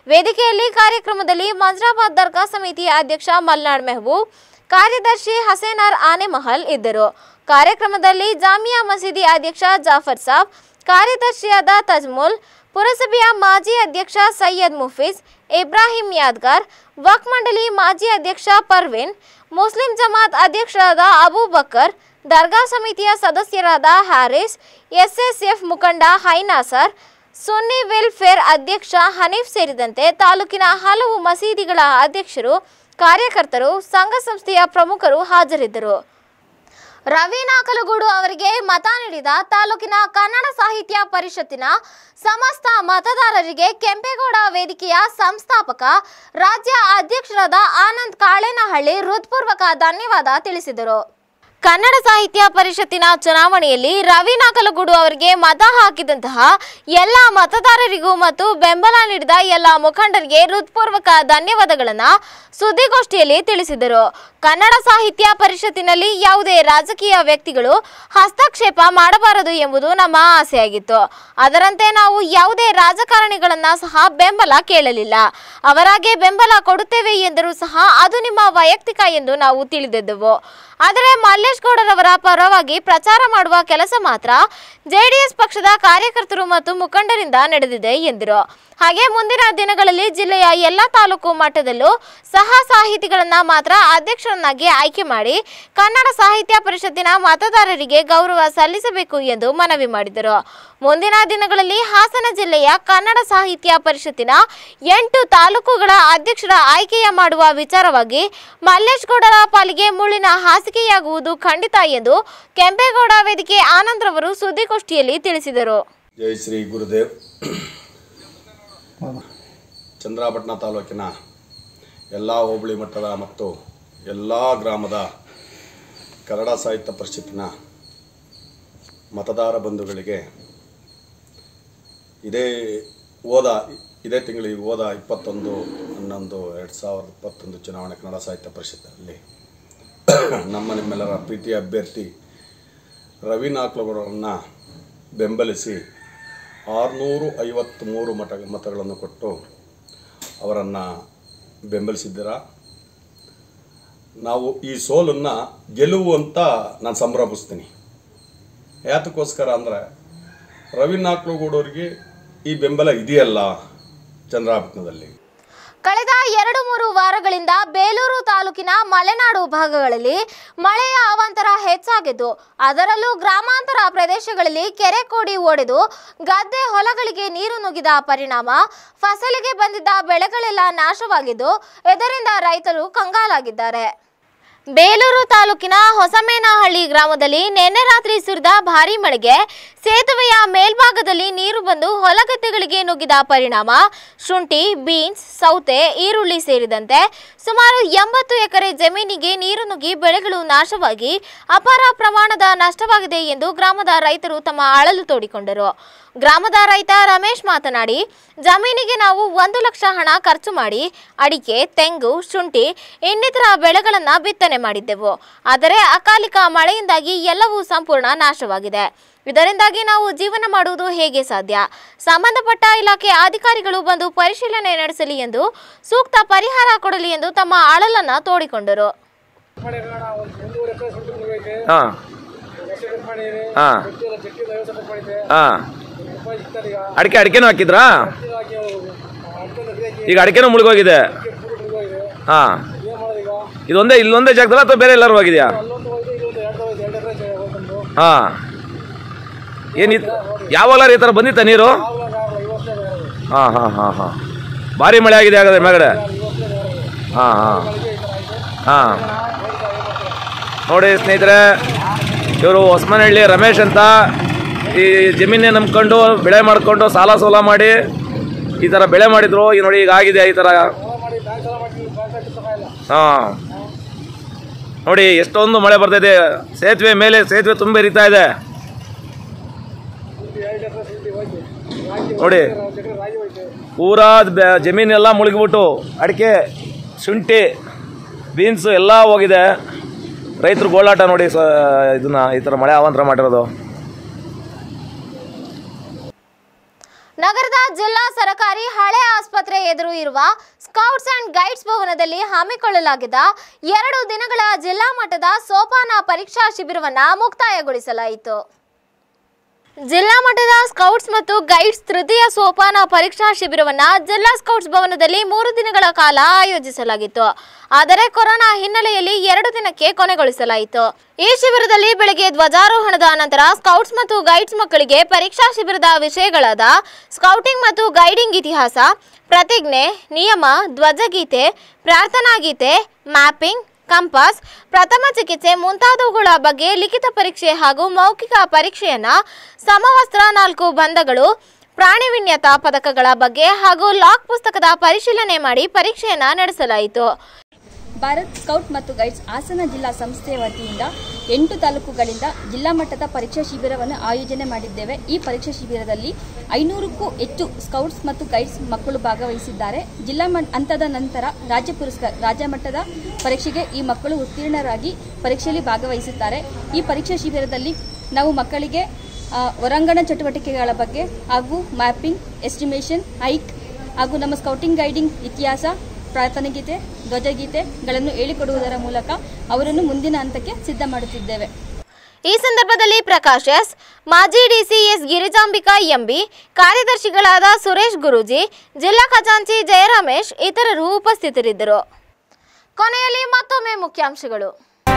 ವೇದಿಕೆಯಲ್ಲಿ ಕಾರ್ಯಕ್ರಮದಲ್ಲಿ ಮಂಜ್ರಾಬಾದ್ ದರ್ಗಾ ಸಮಿತಿ ಅಧ್ಯಕ್ಷ ಮಲ್ನಾಡ್ ಮೆಹಬೂಬ್ ಕಾರ್ಯದರ್ಶಿ ಹಸೇನಾರ್ ಆನೆಮಹಲ್ ಇದ್ದರು ಕಾರ್ಯಕ್ರಮದಲ್ಲಿ ಜಾಮಿಯಾ ಮಸೀದಿ ಅಧ್ಯಕ್ಷ ಜಾಫರ್ ಸಾಬ್ ಕಾರ್ಯದರ್ಶಿಯಾದ ತಜ್ಮುಲ್ ಪುರಸಭೆಯ ಮಾಜಿ ಅಧ್ಯಕ್ಷ ಸೈಯದ್ ಮುಫೀಜ್ ಇಬ್ರಾಹಿಂ ಯಾದ್ಗಾರ್ ವಕ್ ಮಂಡಳಿ ಮಾಜಿ ಅಧ್ಯಕ್ಷ ಪರ್ವಿನ್ ಮುಸ್ಲಿಂ ಜಮಾತ್ ಅಧ್ಯಕ್ಷರಾದ ಅಬೂಬಕರ್ ದರ್ಗಾ ಸಮಿತಿಯ ಸದಸ್ಯರಾದ ಹ್ಯಾರಿಸ್ ಎಸ್ಎಸ್ಎಫ್ ಮುಖಂಡ ಹೈನಾಸರ್ ಸುನ್ನಿ ವೆಲ್ಫೇರ್ ಅಧ್ಯಕ್ಷ ಹನೀಫ್ ಸೇರಿದಂತೆ ತಾಲೂಕಿನ ಹಲವು ಮಸೀದಿಗಳ ಅಧ್ಯಕ್ಷರು ಕಾರ್ಯಕರ್ತರು ಸಂಘ ಸಂಸ್ಥೆಯ ಪ್ರಮುಖರು ಹಾಜರಿದ್ದರು ರವಿ ನಾಕಲಗೂಡು ಅವರಿಗೆ ಮತ ನೀಡಿದ ತಾಲೂಕಿನ ಕನ್ನಡ ಸಾಹಿತ್ಯ ಪರಿಷತ್ತಿನ ಸಮಸ್ತ ಮತದಾರರಿಗೆ ಕೆಂಪೇಗೌಡ ವೇದಿಕೆಯ ಸಂಸ್ಥಾಪಕ ರಾಜ್ಯ ಅಧ್ಯಕ್ಷರಾದ ಆನಂದ್ ಕಾಳೇನಹಳ್ಳಿ ಹೃತ್ಪೂರ್ವಕ ಧನ್ಯವಾದ ತಿಳಿಸಿದರು ಕನ್ನಡ ಸಾಹಿತ್ಯ ಪರಿಷತ್ತಿನ ಚುನಾವಣೆಯಲ್ಲಿ ರವಿ ನಾಕಲಗೂಡು ಅವರಿಗೆ ಮತ ಹಾಕಿದಂತಹ ಎಲ್ಲ ಮತದಾರರಿಗೂ ಮತ್ತು ಬೆಂಬಲ ನೀಡಿದ ಎಲ್ಲ ಮುಖಂಡರಿಗೆ ಹೃತ್ಪೂರ್ವಕ ಧನ್ಯವಾದಗಳನ್ನು ಸುದ್ದಿಗೋಷ್ಠಿಯಲ್ಲಿ ತಿಳಿಸಿದರು ಕನ್ನಡ ಸಾಹಿತ್ಯ ಪರಿಷತ್ತಿನಲ್ಲಿ ಯಾವುದೇ ರಾಜಕೀಯ ವ್ಯಕ್ತಿಗಳು ಹಸ್ತಕ್ಷೇಪ ಮಾಡಬಾರದು ಎಂಬುದು ನಮ್ಮ ಆಸೆಯಾಗಿತ್ತು ಅದರಂತೆ ನಾವು ಯಾವುದೇ ರಾಜಕಾರಣಿಗಳನ್ನ ಸಹ ಬೆಂಬಲ ಕೇಳಲಿಲ್ಲ ಅವರಾಗೆ ಬೆಂಬಲ ಕೊಡುತ್ತೇವೆ ಎಂದರೂ ಸಹ ಅದು ನಿಮ್ಮ ವೈಯಕ್ತಿಕ ಎಂದು ನಾವು ತಿಳಿದಿದ್ದೆವು ಆದರೆ ಮಲ್ಲೇಶ್ ಗೌಡರವರ ಪರವಾಗಿ ಪ್ರಚಾರ ಮಾಡುವ ಕೆಲಸ ಮಾತ್ರ ಜೆಡಿಎಸ್ ಪಕ್ಷದ ಕಾರ್ಯಕರ್ತರು ಮತ್ತು ಮುಖಂಡರಿಂದ ನಡೆದಿದೆ ಎಂದರು ಹಾಗೆ ಮುಂದಿನ ದಿನಗಳಲ್ಲಿ ಜಿಲ್ಲೆಯ ಎಲ್ಲ ತಾಲೂಕು ಮಟ್ಟದಲ್ಲೂ ಸಹ ಸಾಹಿತಿಗಳನ್ನ ಮಾತ್ರ ಅಧ್ಯಕ್ಷರನ್ನಾಗಿ ಆಯ್ಕೆ ಮಾಡಿ ಕನ್ನಡ ಸಾಹಿತ್ಯ ಪರಿಷತ್ತಿನ ಮತದಾರರಿಗೆ ಗೌರವ ಸಲ್ಲಿಸಬೇಕು ಎಂದು ಮನವಿ ಮಾಡಿದರು ಮುಂದಿನ ದಿನಗಳಲ್ಲಿ ಹಾಸನ ಜಿಲ್ಲೆಯ ಕನ್ನಡ ಸಾಹಿತ್ಯ ಪರಿಷತ್ತಿನ ಎಂಟು ತಾಲೂಕುಗಳ ಅಧ್ಯಕ್ಷರ ಆಯ್ಕೆಯ ಮಾಡುವ ವಿಚಾರವಾಗಿ ಮಲ್ಲೇಶ್ ಗೌಡರ ಪಾಲಿಗೆ ಮುಳ್ಳಿನ ಹಾಸಿಗೆಯಾಗುವುದು ಖಂಡಿತ ಎಂದು ಕೆಂಪೇಗೌಡ ವೇದಿಕೆ ಆನಂದ್ರವರು ಸುದ್ದಿಗೋಷ್ಠಿಯಲ್ಲಿ ತಿಳಿಸಿದರು ಜೈ ಶ್ರೀ ಗುರುದೇವ್ ಚಂದ್ರಾಪಟ್ಟಣ ತಾಲೂಕಿನ ಎಲ್ಲ ಹೋಬಳಿ ಮಟ್ಟದ ಮತ್ತು ಎಲ್ಲ ಗ್ರಾಮದ ಕನ್ನಡ ಸಾಹಿತ್ಯ ಪರಿಷತ್ತಿನ ಮತದಾರ ಬಂಧುಗಳಿಗೆ ಇದೇ ಹೋದ ಇದೇ ತಿಂಗಳಿಗೆ ಹೋದ ಇಪ್ಪತ್ತೊಂದು ಹನ್ನೊಂದು ಎರಡು ಸಾವಿರದ ಇಪ್ಪತ್ತೊಂದು ಚುನಾವಣೆ ಕನ್ನಡ ಸಾಹಿತ್ಯ ಪರಿಷತ್ತಲ್ಲಿ ನಮ್ಮ ನಿಮ್ಮೆಲ್ಲರ ಪ್ರೀತಿಯ ಅಭ್ಯರ್ಥಿ ರವಿ ನಾಕ್ಲಗೌಡರನ್ನು ಬೆಂಬಲಿಸಿ ಆರುನೂರು ಐವತ್ತ್ಮೂರು ಮತ ಮತಗಳನ್ನು ಕೊಟ್ಟು ಅವರನ್ನು ಬೆಂಬಲಿಸಿದ್ದೀರಾ ನಾವು ಈ ಸೋಲನ್ನು ಗೆಲುವು ಅಂತ ನಾನು ಸಂಭ್ರಮಿಸ್ತೀನಿ ಯಾತಕ್ಕೋಸ್ಕರ ಅಂದರೆ ರವಿ ನಾಕ್ಲಗೂಡವ್ರಿಗೆ ಈ ಬೆಂಬಲ ಇದೆಯಲ್ಲ ಚಂದ್ರಾಪಟ್ಟಣದಲ್ಲಿ ಕಳೆದ ಎರಡು ಮೂರು ವಾರಗಳಿಂದ ಬೇಲೂರು ತಾಲೂಕಿನ ಮಲೆನಾಡು ಭಾಗಗಳಲ್ಲಿ ಮಳೆಯ ಅವಾಂತರ ಹೆಚ್ಚಾಗಿದ್ದು ಅದರಲ್ಲೂ ಗ್ರಾಮಾಂತರ ಪ್ರದೇಶಗಳಲ್ಲಿ ಕೆರೆ ಕೋಡಿ ಒಡೆದು ಗದ್ದೆ ಹೊಲಗಳಿಗೆ ನೀರು ನುಗ್ಗಿದ ಪರಿಣಾಮ ಫಸಲಿಗೆ ಬಂದಿದ್ದ ಬೆಳೆಗಳೆಲ್ಲ ನಾಶವಾಗಿದ್ದು ಇದರಿಂದ ರೈತರು ಕಂಗಾಲಾಗಿದ್ದಾರೆ ಬೇಲೂರು ತಾಲೂಕಿನ ಹೊಸಮೇನಹಳ್ಳಿ ಗ್ರಾಮದಲ್ಲಿ ನಿನ್ನೆ ರಾತ್ರಿ ಸುರಿದ ಭಾರೀ ಮಳೆಗೆ ಸೇತುವೆಯ ಮೇಲ್ಭಾಗದಲ್ಲಿ ನೀರು ಬಂದು ಹೊಲಗದ್ದೆಗಳಿಗೆ ನುಗ್ಗಿದ ಪರಿಣಾಮ ಶುಂಠಿ ಬೀನ್ಸ್ ಸೌತೆ ಈರುಳ್ಳಿ ಸೇರಿದಂತೆ ಸುಮಾರು ಎಂಬತ್ತು ಎಕರೆ ಜಮೀನಿಗೆ ನೀರು ನುಗ್ಗಿ ಬೆಳೆಗಳು ನಾಶವಾಗಿ ಅಪಾರ ಪ್ರಮಾಣದ ನಷ್ಟವಾಗಿದೆ ಎಂದು ಗ್ರಾಮದ ರೈತರು ತಮ್ಮ ಅಳಲು ತೋಡಿಕೊಂಡರು ಗ್ರಾಮದ ರೈತ ರಮೇಶ್ ಮಾತನಾಡಿ ಜಮೀನಿಗೆ ನಾವು ಒಂದು ಲಕ್ಷ ಹಣ ಖರ್ಚು ಮಾಡಿ ಅಡಿಕೆ ತೆಂಗು ಶುಂಠಿ ಇನ್ನಿತರ ಬೆಳೆಗಳನ್ನು ಬಿತ್ತನೆ ಮಾಡಿದ್ದೆವು ಆದರೆ ಅಕಾಲಿಕ ಮಳೆಯಿಂದಾಗಿ ಎಲ್ಲವೂ ಸಂಪೂರ್ಣ ನಾಶವಾಗಿದೆ ಇದರಿಂದಾಗಿ ನಾವು ಜೀವನ ಮಾಡುವುದು ಹೇಗೆ ಸಾಧ್ಯ ಸಂಬಂಧಪಟ್ಟ ಇಲಾಖೆ ಅಧಿಕಾರಿಗಳು ಬಂದು ಪರಿಶೀಲನೆ ನಡೆಸಲಿ ಎಂದು ಸೂಕ್ತ ಪರಿಹಾರ ಕೊಡಲಿ ಎಂದು ತಮ್ಮ ಅಳಲನ್ನ ತೋಡಿಕೊಂಡರು ಹಾಂ ಹಾಂ ಹಾಂ ಅಡಿಕೆ ಅಡಿಕೆನೂ ಹಾಕಿದ್ರಾ ಈಗ ಅಡಿಕೆನೂ ಮುಳುಗೋಗಿದೆ ಹಾಂ ಇದೊಂದೇ ಇಲ್ಲೊಂದೇ ಜಾಗದಲ್ಲ ಅಥವಾ ಬೇರೆ ಎಲ್ಲರೂ ಹೋಗಿದೆಯಾ ಹಾಂ ಏನು ಯಾವಾಗಲಾರು ಈ ಥರ ಬಂದಿತ್ತ ನೀರು ಹಾಂ ಹಾಂ ಹಾಂ ಹಾಂ ಭಾರಿ ಮಳೆ ಆಗಿದೆ ಹಾಗಾದ್ರೆ ಮೇಗಡೆ ಹಾಂ ಹಾಂ ಹಾಂ ನೋಡಿ ಸ್ನೇಹಿತರೆ ಇವರು ಹೊಸಮನಹಳ್ಳಿ ರಮೇಶ್ ಅಂತ ಈ ಜಮೀನೇ ನಂಬ್ಕೊಂಡು ಬೆಳೆ ಮಾಡಿಕೊಂಡು ಸಾಲ ಸೋಲ ಮಾಡಿ ಈ ಥರ ಬೆಳೆ ಮಾಡಿದ್ರು ಈ ನೋಡಿ ಈಗ ಆಗಿದೆ ಈ ಥರ ಹಾಂ ನೋಡಿ ಎಷ್ಟೊಂದು ಮಳೆ ಬರ್ತಿದೆ ಸೇತುವೆ ಮೇಲೆ ಸೇತುವೆ ತುಂಬ ಹರಿತಾ ಇದೆ ನೋಡಿ ಪೂರಾ ಬೆ- ಜಮೀನೆಲ್ಲ ಮುಳುಗಿಬಿಟ್ಟು ಅಡಿಕೆ ಶುಂಠಿ ಬೀನ್ಸು ಎಲ್ಲ ಹೋಗಿದೆ ರೈತರು ಗೋಳಾಟ ನೋಡಿ ಸ ಇದನ್ನ ಈ ಥರ ಮಳೆ ಅವಾಂತರ ಮಾಡಿರೋದು ನಗರದ ಜಿಲ್ಲಾ ಸರಕಾರಿ ಹಳೆ ಆಸ್ಪತ್ರೆ ಎದುರು ಇರುವ ಸ್ಕೌಟ್ಸ್ ಅಂಡ್ ಗೈಡ್ಸ್ ಭವನದಲ್ಲಿ ಹಮ್ಮಿಕೊಳ್ಳಲಾಗಿದ್ದ ಎರಡು ದಿನಗಳ ಜಿಲ್ಲಾ ಮಟ್ಟದ ಸೋಪಾನ ಪರೀಕ್ಷಾ ಶಿಬಿರವನ್ನ ಮುಕ್ತಾಯಗೊಳಿಸಲಾಯಿತು ಜಿಲ್ಲಾ ಮಟ್ಟದ ಸ್ಕೌಟ್ಸ್ ಮತ್ತು ಗೈಡ್ಸ್ ತೃತೀಯ ಸೋಪಾನ ಪರೀಕ್ಷಾ ಶಿಬಿರವನ್ನ ಜಿಲ್ಲಾ ಸ್ಕೌಟ್ಸ್ ಭವನದಲ್ಲಿ ಮೂರು ದಿನಗಳ ಕಾಲ ಆಯೋಜಿಸಲಾಗಿತ್ತು ಆದರೆ ಕೊರೋನಾ ಹಿನ್ನೆಲೆಯಲ್ಲಿ ಎರಡು ದಿನಕ್ಕೆ ಕೊನೆಗೊಳಿಸಲಾಯಿತು ಈ ಶಿಬಿರದಲ್ಲಿ ಬೆಳಗ್ಗೆ ಧ್ವಜಾರೋಹಣದ ನಂತರ ಸ್ಕೌಟ್ಸ್ ಮತ್ತು ಗೈಡ್ಸ್ ಮಕ್ಕಳಿಗೆ ಪರೀಕ್ಷಾ ಶಿಬಿರದ ವಿಷಯಗಳಾದ ಸ್ಕೌಟಿಂಗ್ ಮತ್ತು ಗೈಡಿಂಗ್ ಇತಿಹಾಸ ಪ್ರತಿಜ್ಞೆ ನಿಯಮ ಧ್ವಜಗೀತೆ ಪ್ರಾರ್ಥನಾ ಗೀತೆ ಮ್ಯಾಪಿಂಗ್ ಕಂಪಾಸ್ ಪ್ರಥಮ ಚಿಕಿತ್ಸೆ ಮುಂತಾದವುಗಳ ಬಗ್ಗೆ ಲಿಖಿತ ಪರೀಕ್ಷೆ ಹಾಗೂ ಮೌಖಿಕ ಪರೀಕ್ಷೆಯನ್ನ ಸಮವಸ್ತ್ರ ನಾಲ್ಕು ಬಂಧಗಳು ಪ್ರಾಣಿ ವಿನ್ಯಾತ ಪದಕಗಳ ಬಗ್ಗೆ ಹಾಗೂ ಲಾಕ್ ಪುಸ್ತಕದ ಪರಿಶೀಲನೆ ಮಾಡಿ ಪರೀಕ್ಷೆಯನ್ನ ನಡೆಸಲಾಯಿತು ಭಾರತ್ ಸ್ಕೌಟ್ ಮತ್ತು ಗೈಡ್ಸ್ ಹಾಸನ ಜಿಲ್ಲಾ ಸಂಸ್ಥೆಯ ವತಿಯಿಂದ ಎಂಟು ತಾಲೂಕುಗಳಿಂದ ಜಿಲ್ಲಾ ಮಟ್ಟದ ಪರೀಕ್ಷಾ ಶಿಬಿರವನ್ನು ಆಯೋಜನೆ ಮಾಡಿದ್ದೇವೆ ಈ ಪರೀಕ್ಷಾ ಶಿಬಿರದಲ್ಲಿ ಐನೂರಕ್ಕೂ ಹೆಚ್ಚು ಸ್ಕೌಟ್ಸ್ ಮತ್ತು ಗೈಡ್ಸ್ ಮಕ್ಕಳು ಭಾಗವಹಿಸಿದ್ದಾರೆ ಜಿಲ್ಲಾ ಮಟ್- ಹಂತದ ನಂತರ ರಾಜ್ಯ ಪುರಸ್ಕಾರ ರಾಜ್ಯ ಮಟ್ಟದ ಪರೀಕ್ಷೆಗೆ ಈ ಮಕ್ಕಳು ಉತ್ತೀರ್ಣರಾಗಿ ಪರೀಕ್ಷೆಯಲ್ಲಿ ಭಾಗವಹಿಸುತ್ತಾರೆ ಈ ಪರೀಕ್ಷಾ ಶಿಬಿರದಲ್ಲಿ ನಾವು ಮಕ್ಕಳಿಗೆ ಆ, ಹೊರಾಂಗಣ ಚಟುವಟಿಕೆಗಳ ಬಗ್ಗೆ ಹಾಗೂ ಮ್ಯಾಪಿಂಗ್ ಎಸ್ಟಿಮೇಷನ್ ಹೈಕ್ ಹಾಗೂ ನಮ್ಮ ಸ್ಕೌಟಿಂಗ್ ಗೈಡಿಂಗ್ ಇತಿಹಾಸ ಪ್ರಾರ್ಥನೆಗೀತೆ ಧ್ವಜಗೀತೆಗಳನ್ನು ಹೇಳಿಕೊಡುವುದರ ಮೂಲಕ ಅವರನ್ನು ಮುಂದಿನ ಹಂತಕ್ಕೆ ಸಿದ್ಧ ಮಾಡುತ್ತಿದ್ದೇವೆ ಈ ಸಂದರ್ಭದಲ್ಲಿ ಪ್ರಕಾಶ್ ಎಸ್ ಮಾಜಿ ಡಿಸಿ ಎಸ್ ಗಿರಿಜಾಂಬಿಕಾ ಎಂಬಿ ಕಾರ್ಯದರ್ಶಿಗಳಾದ ಸುರೇಶ್ ಗುರೂಜಿ ಜಿಲ್ಲಾ ಖಜಾಂಚಿ ಜಯರಮೇಶ್ ಇತರರು ಉಪಸ್ಥಿತರಿದ್ದರು ಕೊನೆಯಲ್ಲಿ ಮತ್ತೊಮ್ಮೆ ಮುಖ್ಯಾಂಶಗಳು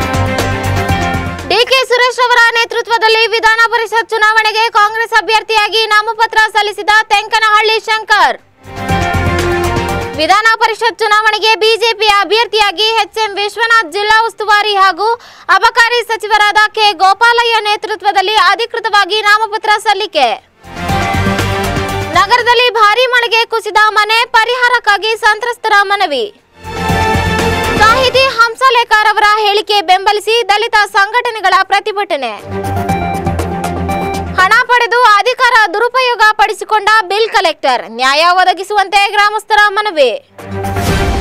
ಡಿಕೆ ಸುರೇಶ್ ಅವರ ನೇತೃತ್ವದಲ್ಲಿ ವಿಧಾನ ಪರಿಷತ್ ಚುನಾವಣೆಗೆ ಕಾಂಗ್ರೆಸ್ ಅಭ್ಯರ್ಥಿಯಾಗಿ ನಾಮಪತ್ರ ಸಲ್ಲಿಸಿದ ತೆಂಕನಹಳ್ಳಿ ಶಂಕರ್ ವಿಧಾನ ಪರಿಷತ್ ಚುನಾವಣೆಗೆ ಬಿಜೆಪಿ ಅಭ್ಯರ್ಥಿಯಾಗಿ ಎಚ್ಎಂ ವಿಶ್ವನಾಥ್ ಜಿಲ್ಲಾ ಉಸ್ತುವಾರಿ ಹಾಗೂ ಅಬಕಾರಿ ಸಚಿವರಾದ ಕೆ ಗೋಪಾಲಯ್ಯ ನೇತೃತ್ವದಲ್ಲಿ ಅಧಿಕೃತವಾಗಿ ನಾಮಪತ್ರ ಸಲ್ಲಿಕೆ ನಗರದಲ್ಲಿ ಭಾರೀ ಮಳೆಗೆ ಕುಸಿದ ಮನೆ ಪರಿಹಾರಕ್ಕಾಗಿ ಸಂತ್ರಸ್ತರ ಮನವಿ ಸಾಹಿತಿ ಹಂಸಲೇಖರ್ ಅವರ ಹೇಳಿಕೆ ಬೆಂಬಲಿಸಿ ದಲಿತ ಸಂಘಟನೆಗಳ ಪ್ರತಿಭಟನೆ ಹಣ ಪಡೆದು ಅಧಿಕಾರ ದುರುಪಯೋಗ ಪಡಿಸಿಕೊಂಡ ಬಿಲ್ ಕಲೆಕ್ಟರ್ ನ್ಯಾಯ ಒದಗಿಸುವಂತೆ ಗ್ರಾಮಸ್ಥರ ಮನವಿ